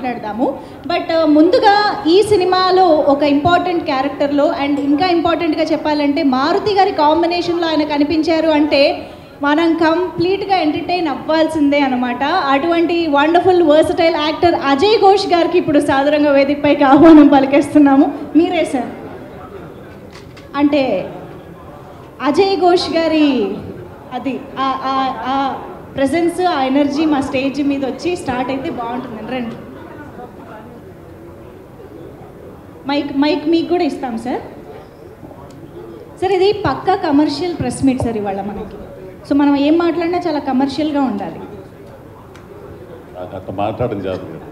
మాట్లాడదాము బట్ ముందుగా ఈ సినిమాలో ఒక ఇంపార్టెంట్ క్యారెక్టర్లో అండ్ ఇంకా ఇంపార్టెంట్గా చెప్పాలంటే మారుతి గారి కాంబినేషన్లో ఆయన కనిపించారు అంటే మనం కంప్లీట్గా ఎంటర్టైన్ అవ్వాల్సిందే అనమాట అటువంటి wonderful versatile actor Ajay Ghosh గారికి ఇప్పుడు సాధారణంగా వేదికపైకి ఆహ్వానం పలికేస్తున్నాము మీరే సార్ అంటే అజయ్ ఘోష్ గారి అది ఆ- ఆ- ఆ ప్రెజెన్స్ ఆ ఎనర్జీ మా స్టేజ్ మీద వచ్చి స్టార్ట్ అయితే బాగుంటుందండి రండి మైక్ మైక్ మీకు కూడా ఇస్తాం సార్ సార్ ఇది Pakka commercial press meet sir ఇవాళ మనకి సో మనం ఏం మాట్లాడినా చాలా కమర్షియల్గా ఉండాలి నాకు అట్లా మాట్లాడడం చేత కదా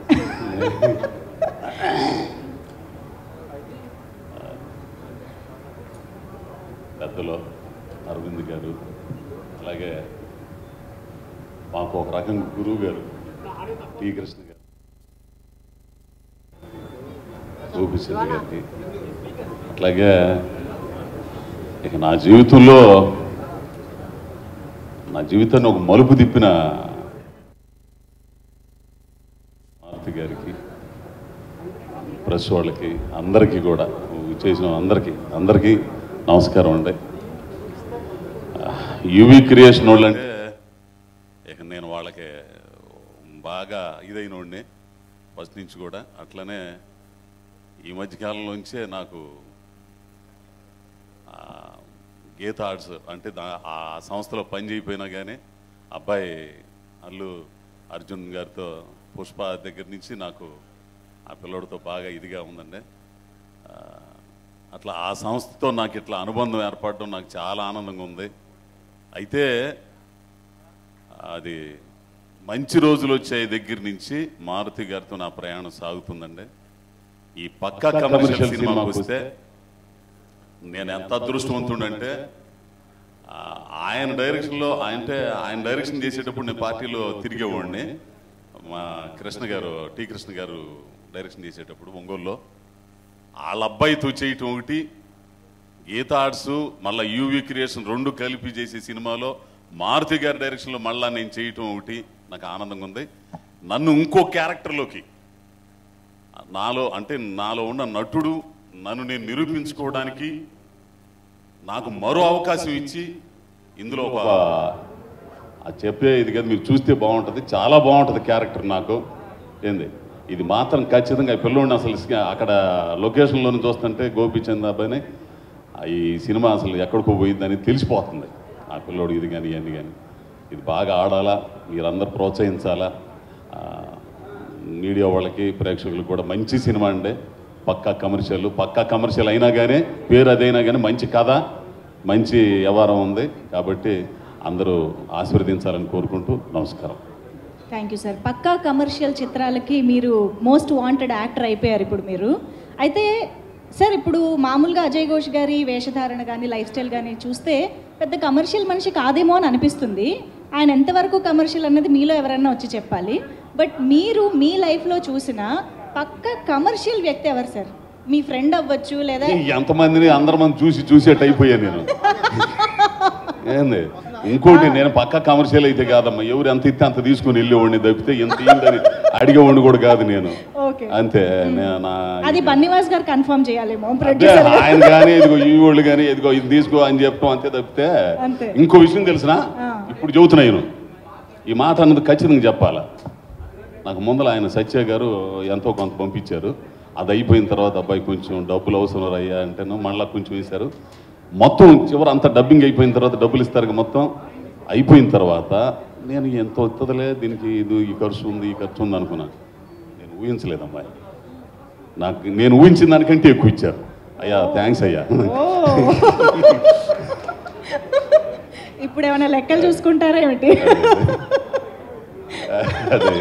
పెద్దలు అరవింద్ గారు అలాగే మాకు ఒక రకం గురువు గారు టి కృష్ణ గారు గోపిచంద్ర గారికి అట్లాగే ఇక నా జీవితంలో నా జీవితాన్ని ఒక మలుపు తిప్పిన మారుతి గారికి ప్రెస్ వాళ్ళకి అందరికీ కూడా చేసిన అందరికీ అందరికీ నమస్కారం అండి యూవి క్రియేషన్ వాళ్ళు అంటే ఇక నేను వాళ్ళకి బాగా ఇదైన వాడిని ఫస్ట్ నుంచి కూడా అట్లనే ఈ మధ్యకాలంలోంచే నాకు ఆ, గీత ఆర్ట్స్ అంటే దా- ఆ సంస్థలో పని చేయకపోయినా కానీ అబ్బాయి అల్లు అర్జున్ గారితో పుష్ప దగ్గర నుంచి నాకు ఆ పిల్లోడితో బాగా ఇదిగా ఉందండి ఆ, అట్లా ఆ సంస్థతో నాకు ఇట్లా అనుబంధం ఏర్పడడం నాకు చాలా ఆనందంగా ఉంది అయితే అది మంచి రోజులు వచ్చే దగ్గర నుంచి మారుతి గారితో నా ప్రయాణం సాగుతుందండి ఈ పక్కా కమర్షియల్ సినిమాకి వస్తే నేను ఎంత అదృష్టవంతుడంటే ఆ, ఆయన డైరెక్షన్లో అంటే ఆయన డైరెక్షన్ చేసేటప్పుడు నేను పార్టీలో తిరిగేవాడిని మా కృష్ణ గారు టి కృష్ణ గారు డైరెక్షన్ చేసేటప్పుడు ఒంగోలులో వాళ్ళ అబ్బాయితో చేయటం ఒకటి గీత ఆర్ట్స్ మళ్ళీ యూవి క్రియేషన్ రెండు కలిపి చేసే సినిమాలో మారుతి గారి డైరెక్షన్లో మళ్ళా నేను చేయటం ఒకటి నాకు ఆనందంగా ఉంది నన్ను ఇంకో క్యారెక్టర్లోకి నాలో అంటే నాలో ఉన్న నటుడు నన్ను నేను నిరూపించుకోవడానికి నాకు మరో అవకాశం ఇచ్చి ఇందులో ఒక అది చెప్పే ఇది కదా మీరు చూస్తే బాగుంటుంది చాలా బాగుంటుంది క్యారెక్టర్ నాకు ఏంది ఇది మాత్రం ఖచ్చితంగా ఈ పిల్లోడిని అసలు స్క- అక్కడ లొకేషన్లోనే చూస్తుంటే గోపిచంద్ అబ్బాయిని ఆ ఈ సినిమా అసలు ఎక్కడికో పోయిందని తెలిసిపోతుంది ఆ పిల్లోడు ఇది కానీ ఇవన్నీ కానీ ఇది బాగా ఆడాలా మీరందరూ ప్రోత్సహించాలా ఆ, మీడియా వాళ్ళకి ప్రేక్షకులకు కూడా మంచి సినిమా అండి పక్కా కమర్షియల్ పక్కా కమర్షియల్ అయినా కానీ పేరు అదైనా కానీ మంచి కథ మంచి వ్యవహారం ఉంది కాబట్టి అందరూ ఆశీర్వదించాలని కోరుకుంటూ నమస్కారం thank you sir Pakka commercial చిత్రాలకి మీరు మోస్ట్ వాంటెడ్ యాక్టర్ అయిపోయారు ఇప్పుడు మీరు అయితే సార్ ఇప్పుడు మామూలుగా అజయ్ ఘోష్ గారి వేషధారణ కానీ లైఫ్ స్టైల్ కానీ చూస్తే పెద్ద కమర్షియల్ మనిషి కాదేమో అని అనిపిస్తుంది ఆయన ఎంతవరకు కమర్షియల్ అన్నది మీలో ఎవరన్నా వచ్చి చెప్పాలి బట్ మీరు మీ లైఫ్లో చూసిన పక్క కమర్షియల్ వ్యక్తి ఎవరు సార్ మీ ఫ్రెండ్ అవ్వచ్చు లేదా ఎంతమందిని అందరి మంది చూసి చూసేట్ అయిపోయా నేను ఏంది ఇంకోటి నేను పక్క కమర్షియల్ అయితే కాదమ్మా ఎవరు ఎంత ఇస్తే అంత తీసుకుని వెళ్ళేవాడిని తప్పితే ఎంత ఏందని అడిగేవాడిని కూడా కాదు నేను ఓకే అంతే నే- నా అది బన్నివాస్ గారు కన్ఫర్మ్ చేయాలేమో అంటే ప్రొడ్యూసర్ ఆయన కానీ ఇదిగో ఈ వాళ్ళు కానీ ఇదిగో ఇది తీసుకో అని చెప్పడం అంతే తప్పితే అంతే. ఇంకో విషయం తెలిసిన ఆ. ఇప్పుడు చెబుతున్నా నేను ఈ మాట అన్నది ఖచ్చితంగా చెప్పాలా నాకు ముందర ఆయన సత్య గారు ఎంతో కొంత పంపించారు అది అయిపోయిన తర్వాత అబ్బాయి కొంచెం డబ్బులు అవసరం అయ్యా అంటేను మళ్ళీ కొంచెం వేశారు మొత్తం చివరి అంత డబ్బింగ్ అయిపోయిన తర్వాత డబ్బులు ఇస్తారు కదా మొత్తం అయిపోయిన తర్వాత నేను ఎంత వస్తుందిలే దీనికి ఇది ఈ ఖర్చు ఉంది ఈ ఖర్చు ఉంది అనుకున్నాను నేను ఊహించలేదు అమ్మాయి నాకు నేను ఊహించిన దానికంటే ఎక్కువ ఇచ్చారు అయ్యా థ్యాంక్స్ అయ్యా ఓ ఇప్పుడు ఏమైనా లెక్కలు చూసుకుంటారా ఏమిటి అదే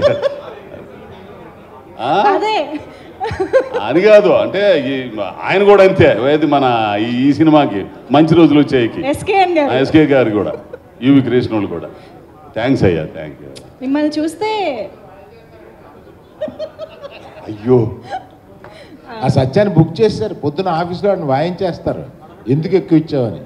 ఆ? అదే అని కాదు అంటే ఈ ఆయన కూడా అంతే ఏది మన ఈ- ఈ సినిమాకి మంచి రోజులు వచ్చాయికి ఎస్కేఎన్ గారు ఎస్కే గారు కూడా యూవి కృష్ణ వాళ్ళు కూడా థ్యాంక్స్ అయ్యా థ్యాంక్ యూ మిమ్మల్ని చూస్తే అయ్యో ఆ సత్యాన్ని బుక్ చేస్తారు పొద్దున ఆఫీస్లో వాడిని వాయించేస్తారు ఎందుకు ఎక్కువ ఇచ్చావని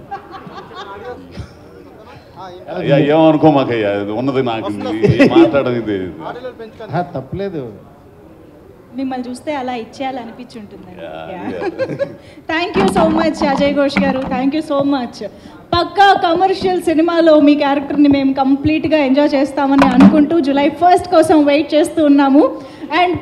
అయ్యా ఏమనుకో మాకయ్యా ఇది ఉన్నది నాకు ఇది మాట్లాడడం ఇది ఆ, తప్పలేదు మిమ్మల్ని చూస్తే అలా ఇచ్చేయాలనిపించుంటుంది Yeah, yeah. Thank you so much Ajay Ghosh garu thank you so much Pakka commercial సినిమాలో మీ క్యారెక్టర్ని మేము కంప్లీట్గా ఎంజాయ్ చేస్తామని అనుకుంటూ జూలై ఫస్ట్ కోసం వెయిట్ చేస్తూ ఉన్నాము అండ్